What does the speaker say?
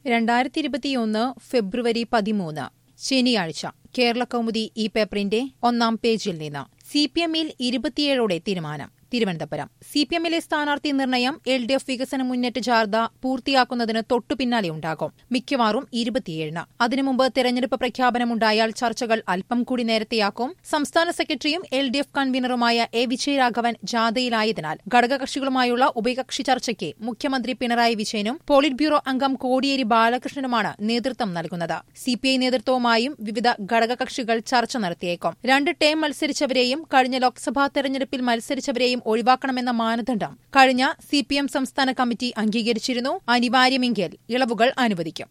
രണ്ടായിരത്തി ഇരുപത്തിയൊന്ന് ഫെബ്രുവരി പതിമൂന്ന് ശനിയാഴ്ച കേരള കൗമുദി ഈ പേപ്പറിന്റെ ഒന്നാം പേജിൽ നിന്ന് സി പി എമ്മിൽ ഇരുപത്തിയേഴോടെ തീരുമാനം തിരുവനന്തപുരം സി പി എമ്മിലെ സ്ഥാനാർത്ഥി നിർണയം എൽ ഡി എഫ് വികസന മുന്നേറ്റ ജാഥ പൂർത്തിയാക്കുന്നതിന് തൊട്ടു പിന്നാലെ ഉണ്ടാകും മിക്കവാറും ഇരുപത്തിയേഴിന് അതിനു മുമ്പ് തെരഞ്ഞെടുപ്പ് പ്രഖ്യാപനമുണ്ടായാൽ ചർച്ചകൾ അല്പം കൂടി നേരത്തെയാക്കും സംസ്ഥാന സെക്രട്ടറിയും എൽ ഡി എഫ് കൺവീനറുമായ എ വിജയരാഘവൻ ജാഥയിലായതിനാൽ ഘടകകക്ഷികളുമായുള്ള ഉഭയകക്ഷി ചർച്ചയ്ക്ക് മുഖ്യമന്ത്രി പിണറായി വിജയനും പോളിറ്റ് ബ്യൂറോ അംഗം കോടിയേരി ബാലകൃഷ്ണനുമാണ് നേതൃത്വം നൽകുന്നത് സിപിഐ നേതൃത്വവുമായും വിവിധ ഘടകകക്ഷികൾ ചർച്ച നടത്തിയേക്കും രണ്ട് ടേം മത്സരിച്ചവരെയും കഴിഞ്ഞ ലോക്സഭാ തെരഞ്ഞെടുപ്പിൽ മത്സരിച്ചവരെയും ഒഴിവാക്കണമെന്ന മാനദണ്ഡം കഴിഞ്ഞ സിപിഎം സംസ്ഥാന കമ്മിറ്റി അംഗീകരിച്ചിരുന്നു അനിവാര്യമെങ്കിൽ ഇളവുകൾ അനുവദിക്കും